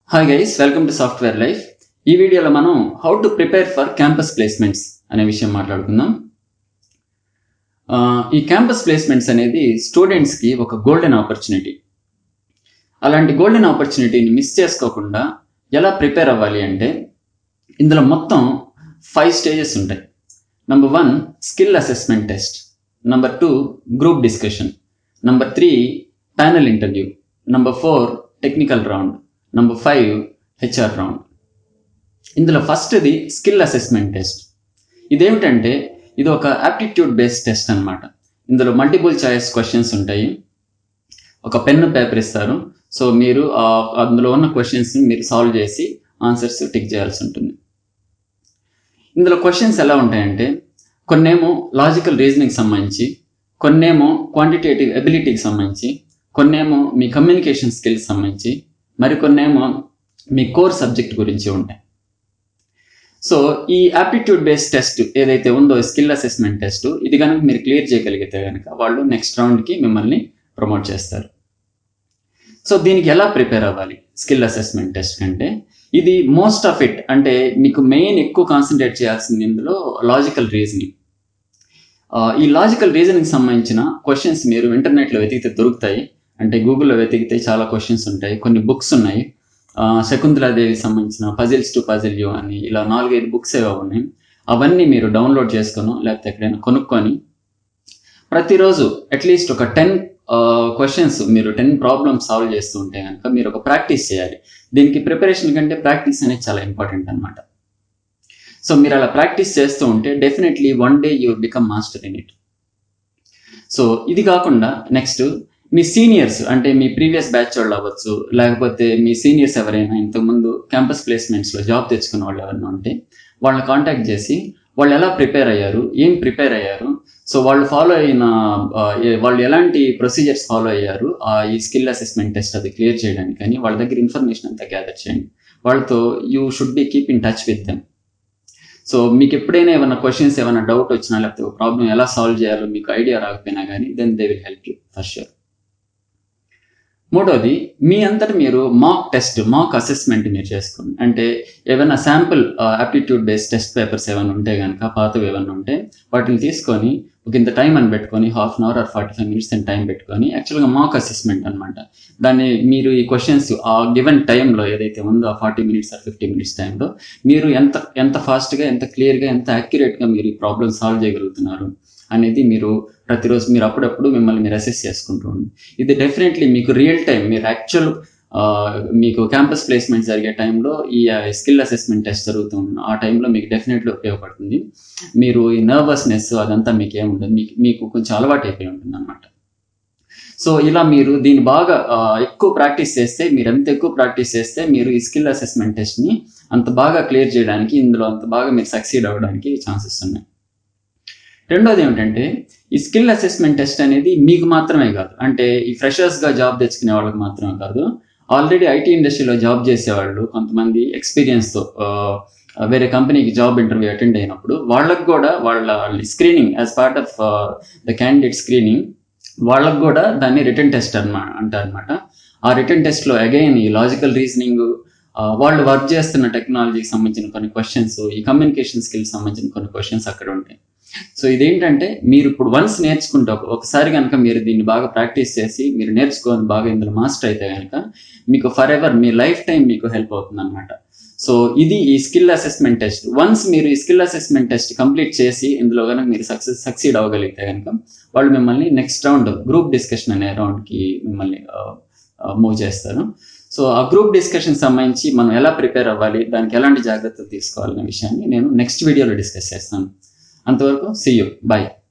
hi guys welcome to software life ఈ వీడియోలో మనం how to prepare for campus placements అనే విషయం మాట్లాడుకుందాం ఆ, ఈ క్యాంపస్ ప్లేస్మెంట్స్ అనేది స్టూడెంట్స్కి ఒక గోల్డెన్ ఆపర్చునిటీ అలాంటి గోల్డెన్ ఆపర్చునిటీని మిస్ చేసుకోకుండా ఎలా ప్రిపేర్ అవ్వాలి అంటే ఇందులో మొత్తం ఫైవ్ స్టేజెస్ ఉంటాయి number one skill assessment test number two group discussion number three panel interview number four technical round number five HR round ఇందులో ఫస్ట్ది స్కిల్ అసెస్మెంట్ టెస్ట్ ఇదేమిటంటే ఇది ఒక ఆప్టిట్యూడ్ బేస్డ్ టెస్ట్ అన్నమాట ఇందులో మల్టిపుల్ చాయిస్ క్వశ్చన్స్ ఉంటాయి ఒక pen paper ఇస్తారు so మీరు ఆ అందులో ఉన్న క్వశ్చన్స్ని మీరు సాల్వ్ చేసి ఆన్సర్స్ టిక్ చేయాల్సి ఉంటుంది ఇందులో క్వశ్చన్స్ ఎలా ఉంటాయంటే కొన్నేమో లాజికల్ రీజనింగ్ సంబంధించి కొన్నేమో క్వాంటిటేటివ్ ఎబిలిటీకి సంబంధించి కొన్నేమో మీ కమ్యూనికేషన్ స్కిల్స్ సంబంధించి మరికొన్నేమో మీ కోర్ సబ్జెక్ట్ గురించి ఉంటాయి సో ఈ ఆప్టిట్యూడ్ బేస్డ్ టెస్ట్ ఏదైతే ఉందో స్కిల్ అసెస్మెంట్ టెస్ట్ ఇది కనుక మీరు క్లియర్ చేయగలిగితే కనుక వాళ్ళు నెక్స్ట్ రౌండ్కి మిమ్మల్ని ప్రమోట్ చేస్తారు సో దీనికి ఎలా ప్రిపేర్ అవ్వాలి స్కిల్ అసెస్మెంట్ టెస్ట్ కంటే ఇది మోస్ట్ ఆఫ్ ఇట్ అంటే మీకు మెయిన్ ఎక్కువ కాన్సన్ట్రేట్ చేయాల్సింది ఇందులో లాజికల్ రీజనింగ్ ఈ లాజికల్ రీజనింగ్ సంబంధించిన క్వశ్చన్స్ మీరు ఇంటర్నెట్లో వెతికితే దొరుకుతాయి అంటే గూగుల్లో వెతికితే చాలా క్వశ్చన్స్ ఉంటాయి కొన్ని బుక్స్ ఉన్నాయి ఆ, శకుంతలాదేవికి సంబంధించిన పజిల్స్ టు పజిల్ యూ అని ఇలా నాలుగైదు బుక్స్ ఏవో ఉన్నాయి అవన్నీ మీరు డౌన్లోడ్ చేసుకొని లేకపోతే ఎక్కడైనా కొనుక్కొని ప్రతిరోజు అట్లీస్ట్ ఒక టెన్ క్వశ్చన్స్ మీరు టెన్ ప్రాబ్లమ్స్ సాల్వ్ చేస్తూ ఉంటే కనుక మీరు ఒక ప్రాక్టీస్ చేయాలి దీనికి ప్రిపరేషన్ కంటే ప్రాక్టీస్ అనేది చాలా ఇంపార్టెంట్ అనమాట సో మీరు అలా ప్రాక్టీస్ చేస్తూ ఉంటే definitely one day you become master in it so ఇది కాకుండా నెక్స్ట్ మీ సీనియర్స్ అంటే మీ ప్రీవియస్ బ్యాచ్ వాళ్ళు అవ్వచ్చు లేకపోతే మీ సీనియర్స్ ఎవరైనా ఇంతకుముందు క్యాంపస్ ప్లేస్మెంట్స్లో జాబ్ తెచ్చుకున్న వాళ్ళు ఎవరైనా ఉంటే వాళ్ళని కాంటాక్ట్ చేసి వాళ్ళు ఎలా ప్రిపేర్ అయ్యారు ఏం ప్రిపేర్ అయ్యారు సో వాళ్ళు ఫాలో అయిన ఆ, ఏ- వాళ్ళు ఎలాంటి ప్రొసీజర్స్ ఫాలో అయ్యారు ఆ ఈ స్కిల్ అసెస్మెంట్ టెస్ట్ అది క్లియర్ చేయడానికి కానీ వాళ్ళ దగ్గర ఇన్ఫర్మేషన్ అంతా గ్యాదర్ చేయండి వాళ్ళతో you should be keep in touch with them so మీకు ఎప్పుడైనా ఏమైనా క్వశ్చన్స్ ఏమైనా డౌట్ వచ్చినా లేకపోతే ఒక ప్రాబ్లం ఎలా సాల్వ్ చేయాలో మీకు ఐడియా రాకపోయినా కానీ then they will help you for sure మూడోది మీ అంతటి మీరు మాక్ టెస్ట్ మాక్ అసెస్మెంట్ మీరు చేసుకోండి అంటే ఏమైనా sample aptitude based test papers ఏమైనా ఉంటే కనుక పాతవి ఏమైనా ఉంటే వాటిని తీసుకొని ఒక ఇంత టైం అని పెట్టుకొని half an hour or forty five minutes అని టైం పెట్టుకొని యాక్చువల్గా మాక్ అసెస్మెంట్ అనమాట దాన్ని మీరు ఈ క్వశ్చన్స్ ఆ గివెన్ టైంలో ఏదైతే ఉందో ఆ forty minutes or fifty minutes టైంలో మీరు ఎంత ఎంత ఫాస్ట్గా ఎంత క్లియర్గా ఎంత యాక్యురేట్గా మీరు ఈ ప్రాబ్లమ్ సాల్వ్ చేయగలుగుతున్నారు అనేది మీరు ప్రతిరోజు మీరు అప్పుడప్పుడు మిమ్మల్ని మీరు అసెస్ చేసుకుంటూ ఉండండి ఇది డెఫినెట్లీ మీకు రియల్ టైం మీరు యాక్చువల్ మీకు క్యాంపస్ ప్లేస్మెంట్ జరిగే టైంలో ఈ స్కిల్ అసెస్మెంట్ టెస్ట్ జరుగుతుంది ఆ టైంలో మీకు డెఫినెట్లీ ఉపయోగపడుతుంది మీరు ఈ నర్వస్నెస్ అదంతా మీకు ఏముండదు మీకు మీకు కొంచెం అలవాటు అయిపోయి ఉంటుంది అనమాట సో ఇలా మీరు దీన్ని బాగా ఆ, ఎక్కువ ప్రాక్టీస్ చేస్తే మీరు ఎంత ఎక్కువ ప్రాక్టీస్ చేస్తే మీరు ఈ స్కిల్ అసెస్మెంట్ టెస్ట్ని అంత బాగా క్లియర్ చేయడానికి ఇందులో అంత బాగా మీరు సక్సీడ్ అవ్వడానికి ఛాన్సెస్ ఉన్నాయి రెండోది ఏమిటంటే ఈ స్కిల్ అసెస్మెంట్ టెస్ట్ అనేది మీకు మాత్రమే కాదు అంటే ఈ ఫ్రెషర్స్గా జాబ్ తెచ్చుకునే వాళ్ళకి మాత్రమే కాదు ఆల్రెడీ ఐటీ ఇండస్ట్రీలో జాబ్ చేసేవాళ్ళు కొంతమంది ఎక్స్పీరియన్స్తో వేరే కంపెనీకి జాబ్ ఇంటర్వ్యూ అటెండ్ అయినప్పుడు వాళ్ళకు కూడా వాళ్ళ screening as part of the candidate screening వాళ్ళకు కూడా దాన్ని రిటర్న్ టెస్ట్ అనమా అంటారనమాట ఆ రిటర్న్ టెస్ట్లో అగైన్ ఈ లాజికల్ రీజనింగ్ వాళ్ళు వర్క్ చేస్తున్న టెక్నాలజీకి సంబంధించిన కొన్ని క్వశ్చన్స్ ఈ కమ్యూనికేషన్ స్కిల్స్ సంబంధించిన కొన్ని క్వశ్చన్స్ అక్కడ ఉంటాయి సో ఇదేంటంటే మీరు ఇప్పుడు వన్స్ నేర్చుకుంటే ఒక- ఒకసారి కనుక మీరు దీన్ని బాగా ప్రాక్టీస్ చేసి మీరు నేర్చుకొని బాగా ఇందులో మాస్టర్ అయితే కనుక మీకు ఫర్ ఎవర్ మీ లైఫ్ టైం మీకు హెల్ప్ అవుతుంది అనమాట సో ఇది ఈ స్కిల్ అసెస్మెంట్ టెస్ట్ వన్స్ మీరు ఈ స్కిల్ అసెస్మెంట్ టెస్ట్ కంప్లీట్ చేసి ఇందులో కనుక మీరు సక్సెస్ సక్సీడ్ అవ్వగలిగితే కనుక వాళ్ళు మిమ్మల్ని నెక్స్ట్ రౌండ్ గ్రూప్ డిస్కషన్ అనే రౌండ్కి మిమ్మల్ని మూవ్ చేస్తారు సో ఆ గ్రూప్ డిస్కషన్ సంబంధించి మనం ఎలా ప్రిపేర్ అవ్వాలి దానికి ఎలాంటి జాగ్రత్తలు తీసుకోవాలనే విషయాన్ని నేను నెక్స్ట్ వీడియోలో డిస్కస్ చేస్తాను అంతవరకు సీ యూ బాయ్